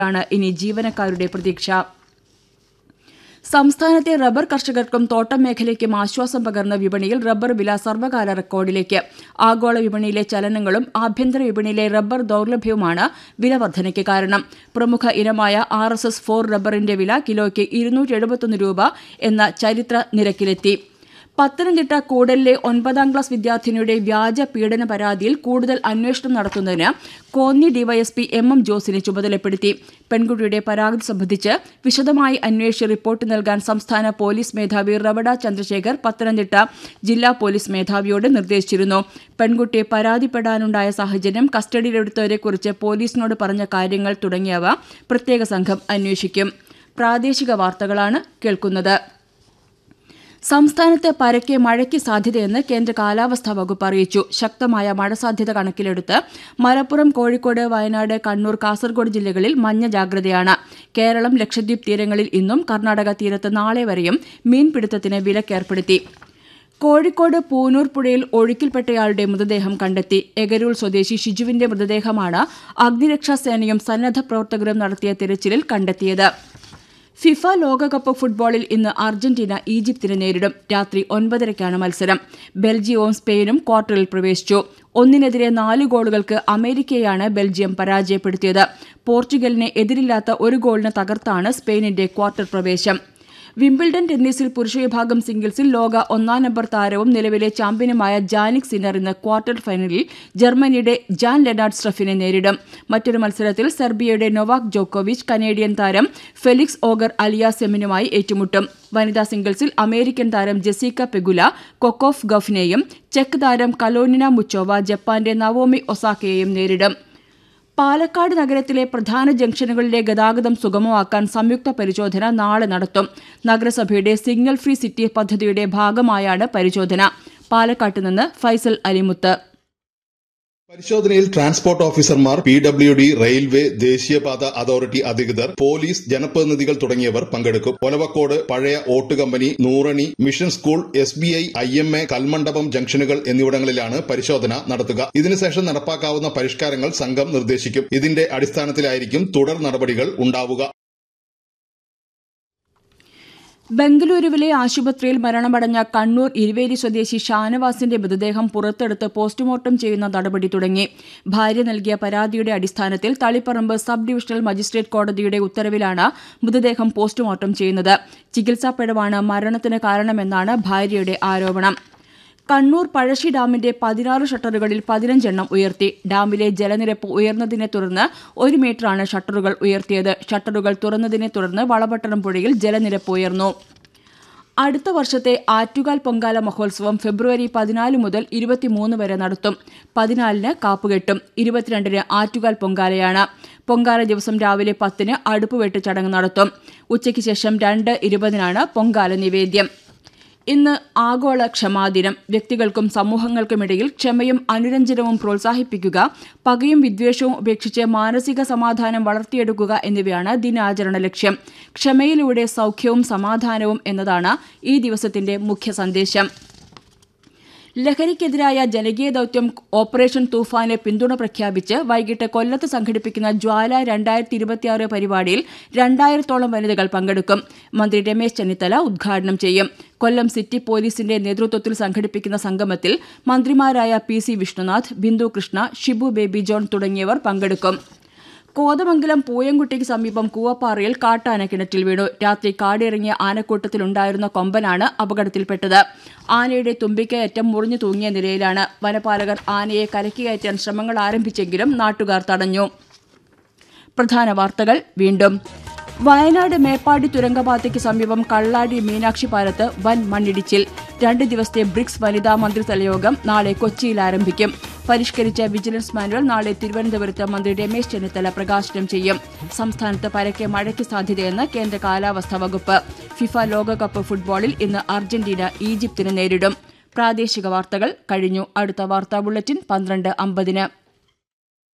ാണ് ഇനി ജീവനക്കാരുടെ പ്രതീക്ഷ സംസ്ഥാനത്തെ റബ്ബർ കർഷകർക്കും തോട്ടം മേഖലയ്ക്കും ആശ്വാസം പകർന്ന വിപണിയിൽ റബ്ബർ വില സർവകാല റെക്കോർഡിലേക്ക് ആഗോള വിപണിയിലെ ചലനങ്ങളും ആഭ്യന്തര വിപണിയിലെ റബ്ബർ ദൌർലഭ്യവുമാണ് വില വർധനയ്ക്ക് കാരണം പ്രമുഖ ഇനമായ ആർ എസ് എസ് ഫോർ റബ്ബറിന്റെ വില കിലോയ്ക്ക് ഇരുന്നൂറ്റി എഴുപത്തൊന്ന് രൂപ എന്ന ചരിത്ര നിരക്കിലെത്തി പത്തനംതിട്ട കൂടലിലെ ഒൻപതാം ക്ലാസ് വിദ്യാർത്ഥിനിയുടെ വ്യാജ പീഡന പരാതിയിൽ കൂടുതൽ അന്വേഷണം നടത്തുന്നതിന് കോന്നി ഡിവൈഎസ്പി എം എം ജോസിനെ ചുമതലപ്പെടുത്തി പെൺകുട്ടിയുടെ പരാതി സംബന്ധിച്ച് വിശദമായി അന്വേഷിച്ച് റിപ്പോർട്ട് നൽകാൻ സംസ്ഥാന പോലീസ് മേധാവി റവഡ ചന്ദ്രശേഖർ പത്തനംതിട്ട ജില്ലാ പോലീസ് മേധാവിയോട് നിർദ്ദേശിച്ചിരുന്നു പെൺകുട്ടിയെ പരാതിപ്പെടാനുണ്ടായ സാഹചര്യം കസ്റ്റഡിയിലെടുത്തവരെക്കുറിച്ച് പോലീസിനോട് പറഞ്ഞ കാര്യങ്ങൾ തുടങ്ങിയവ പ്രത്യേക സംഘം അന്വേഷിക്കും പ്രാദേശിക വാർത്തകളാണ് കേൾക്കുന്നത് സംസ്ഥാനത്ത് പരക്കെ മഴയ്ക്ക് സാധ്യതയെന്ന് കേന്ദ്ര കാലാവസ്ഥാ വകുപ്പ് അറിയിച്ചു ശക്തമായ മഴ സാധ്യത കണക്കിലെടുത്ത് മലപ്പുറം കോഴിക്കോട് വയനാട് കണ്ണൂർ കാസർഗോഡ് ജില്ലകളിൽ മഞ്ഞ ജാഗ്രതയാണ് കേരളം ലക്ഷദ്വീപ് തീരങ്ങളിൽ ഇന്നും കർണാടക തീരത്ത് നാളെ വരെയും മീൻപിടുത്തത്തിന് വിലക്കേർപ്പെടുത്തി കോഴിക്കോട് പൂനൂർ പുഴയിൽ ഒഴുക്കിൽപ്പെട്ടയാളുടെ മൃതദേഹം കണ്ടെത്തി എഗരൂൾ സ്വദേശി ഷിജുവിന്റെ മൃതദേഹമാണ് അഗ്നിരക്ഷാസേനയും സന്നദ്ധ പ്രവർത്തകരും നടത്തിയ തിരച്ചിലിൽ കണ്ടെത്തിയത് ഫിഫ ലോകകപ്പ് ഫുട്ബോളിൽ ഇന്ന് അർജന്റീന ഈജിപ്തിനെ നേരിടും രാത്രി ഒൻപതരയ്ക്കാണ് മത്സരം ബെൽജിയവും സ്പെയിനും ക്വാർട്ടറിൽ പ്രവേശിച്ചു ഒന്നിനെതിരെ നാല് ഗോളുകൾക്ക് അമേരിക്കയെയാണ് ബെൽജിയം പരാജയപ്പെടുത്തിയത് പോർച്ചുഗലിനെ എതിരില്ലാത്ത ഒരു ഗോളിന് തകർത്താണ് സ്പെയിനിന്റെ ക്വാർട്ടർ പ്രവേശം വിംബിൾഡൺ ടെന്നീസിൽ പുരുഷവിഭാഗം സിംഗിൾസിൽ ലോക ഒന്നാം നമ്പർ താരവും നിലവിലെ ചാമ്പ്യനുമായ ജാനിക് സിന്നർ ഇന്ന് ക്വാർട്ടർ ഫൈനലിൽ ജർമ്മനിയുടെ ജാൻ ലെനാർഡ് സ്ട്രഫിനെ നേരിടും മറ്റൊരു മത്സരത്തിൽ സെർബിയയുടെ നൊവാക് ജോക്കോവിച്ച് കനേഡിയൻ താരം ഫെലിക്സ് ഓഗർ അലിയാസെമിനുമായി ഏറ്റുമുട്ടും വനിതാ സിംഗിൾസിൽ അമേരിക്കൻ താരം ജെസിക്ക പെഗുല കൊക്കോഫ് ഗഫിനെയും ചെക്ക് താരം കലോനിന മുച്ചോവ ജപ്പാന്റെ നവോമി ഒസാക്കയെയും നേരിടും പാലക്കാട് നഗരത്തിലെ പ്രധാന ജംഗ്ഷനുകളിലെ ഗതാഗതം സുഗമമാക്കാൻ സംയുക്ത പരിശോധന നാളെ നടത്തും നഗരസഭയുടെ സിഗ്നൽ ഫ്രീ സിറ്റി പദ്ധതിയുടെ ഭാഗമായാണ് പരിശോധന പാലക്കാട്ട് നിന്ന് ഫൈസൽ അലിമുത്ത് പരിശോധനയിൽ ട്രാൻസ്പോർട്ട് ഓഫീസർമാർ പി ഡബ്ല്യു ഡി റെയിൽവേ ദേശീയപാത അതോറിറ്റി അധികൃതർ പോലീസ് ജനപ്രതിനിധികൾ തുടങ്ങിയവർ പങ്കെടുക്കും ഒലവക്കോട് പഴയ ഓട്ട് company Nurani mission school S B I I M A Kalmandapam ജംഗ്ഷനുകൾ എന്നിവിടങ്ങളിലാണ് പരിശോധന നടത്തുക ഇതിനുശേഷം നടപ്പാക്കാവുന്ന പരിഷ്കാരങ്ങൾ സംഘം നിർദ്ദേശിക്കും ഇതിന്റെ അടിസ്ഥാനത്തിലായിരിക്കും തുടർ നടപടികൾ ഉണ്ടാവുക ബംഗളൂരുവിലെ ആശുപത്രിയിൽ മരണമടഞ്ഞ കണ്ണൂർ ഇരുവേലി സ്വദേശി ഷാനവാസിന്റെ മൃതദേഹം പുറത്തെടുത്ത് പോസ്റ്റ്മോർട്ടം ചെയ്യുന്ന നടപടി തുടങ്ങി ഭാര്യ നൽകിയ പരാതിയുടെ അടിസ്ഥാനത്തിൽ തളിപ്പറമ്പ് സബ് ഡിവിഷണൽ മജിസ്ട്രേറ്റ് കോടതിയുടെ ഉത്തരവിലാണ് മൃതദേഹം പോസ്റ്റ്മോർട്ടം ചെയ്യുന്നത് ചികിത്സാ പിഴവാണ് മരണത്തിന് കാരണമെന്നാണ് ഭാര്യയുടെ ആരോപണം കണ്ണൂർ പഴശ്ശി ഡാമിന്റെ പതിനാറ് ഷട്ടറുകളിൽ പതിനഞ്ചെണ്ണം ഉയർത്തി ഡാമിലെ ജലനിരപ്പ് ഉയർന്നതിനെ തുടർന്ന് ഒരു മീറ്ററാണ് ഷട്ടറുകൾ ഉയർത്തിയത് ഷട്ടറുകൾ തുറന്നതിനെ തുടർന്ന് വളപട്ടണം പുഴയിൽ ജലനിരപ്പ് ഉയർന്നു അടുത്ത വർഷത്തെ ആറ്റുകാൽ പൊങ്കാല മഹോത്സവം ഫെബ്രുവരി പതിനാല് മുതൽ ഇരുപത്തിമൂന്ന് വരെ നടത്തും പതിനാലിന് കാപ്പുകെട്ടും ഇരുപത്തിരണ്ടിന് ആറ്റുകാൽ പൊങ്കാലയാണ് പൊങ്കാല ദിവസം രാവിലെ പത്തിന് അടുപ്പുവെട്ട് ചടങ്ങ് നടത്തും ഉച്ചയ്ക്ക് ശേഷം രണ്ട് ഇരുപതിനാണ് പൊങ്കാല നിവേദ്യം ഇന്ന് ആഗോള ക്ഷമാദിനം വ്യക്തികൾക്കും സമൂഹങ്ങൾക്കുമിടയിൽ ക്ഷമയും അനുരഞ്ജനവും പ്രോത്സാഹിപ്പിക്കുക പകയും വിദ്വേഷവും ഉപേക്ഷിച്ച് മാനസിക സമാധാനം വളർത്തിയെടുക്കുക എന്നിവയാണ് ദിനാചരണ ലക്ഷ്യം ക്ഷമയിലൂടെ സൗഖ്യവും സമാധാനവും എന്നതാണ് ഈ ദിവസത്തിന്റെ മുഖ്യ സന്ദേശം ലഹരിക്കെതിരായ ജനകീയ ദൌത്യം ഓപ്പറേഷൻ തൂഫാന് പിന്തുണ പ്രഖ്യാപിച്ച് വൈകിട്ട് കൊല്ലത്ത് സംഘടിപ്പിക്കുന്ന ജ്വാല രണ്ടായിരത്തി ഇരുപത്തിയാറ് പരിപാടിയിൽ രണ്ടായിരത്തോളം വനിതകൾ പങ്കെടുക്കും മന്ത്രി രമേശ് ചെന്നിത്തല ഉദ്ഘാടനം ചെയ്യും കൊല്ലം സിറ്റി പോലീസിന്റെ നേതൃത്വത്തിൽ സംഘടിപ്പിക്കുന്ന സംഗമത്തിൽ മന്ത്രിമാരായ P C Vishnunath Bindu Krishna Shibu Baby John തുടങ്ങിയവർ പങ്കെടുക്കും കോതമംഗലം പൂയംകുട്ടിക്ക് സമീപം കൂവപ്പാറയിൽ കാട്ടാന കിണറ്റിൽ വീണു രാത്രി കാടിറങ്ങിയ ആനക്കൂട്ടത്തിലുണ്ടായിരുന്ന കൊമ്പനാണ് അപകടത്തിൽപ്പെട്ടത് ആനയുടെ തുമ്പിക്കയറ്റം മുറിഞ്ഞു തൂങ്ങിയ നിലയിലാണ് വനപാലകർ ആനയെ കരക്കി കയറ്റാൻ ശ്രമങ്ങൾ ആരംഭിച്ചെങ്കിലും നാട്ടുകാർ തടഞ്ഞു പ്രധാന വാർത്തകൾ വീണ്ടും വയനാട് മേപ്പാടി തുരങ്കപാതയ്ക്ക് സമീപം കള്ളാടി മീനാക്ഷി പാലത്ത് വൻ മണ്ണിടിച്ചിൽ രണ്ട് ദിവസത്തെ ബ്രിക്സ് വനിതാ മന്ത്രിതല യോഗം നാളെ കൊച്ചിയിൽ ആരംഭിക്കും പരിഷ്കരിച്ച വിജിലൻസ് മാനുവൽ നാളെ തിരുവനന്തപുരത്ത് മന്ത്രി രമേശ് ചെന്നിത്തല പ്രകാശനം ചെയ്യും സംസ്ഥാനത്ത് പരക്കെ മഴയ്ക്ക് സാധ്യതയെന്ന് കേന്ദ്ര കാലാവസ്ഥാ വകുപ്പ് ഫിഫ ലോകകപ്പ് ഫുട്ബോളിൽ ഇന്ന് അർജന്റീന ഈജിപ്തിനെ നേരിടും പ്രാദേശിക വാർത്തകൾ കഴിഞ്ഞു അടുത്ത വാർത്താ ബുള്ളറ്റിൻ പന്ത്രണ്ട് അമ്പതിന്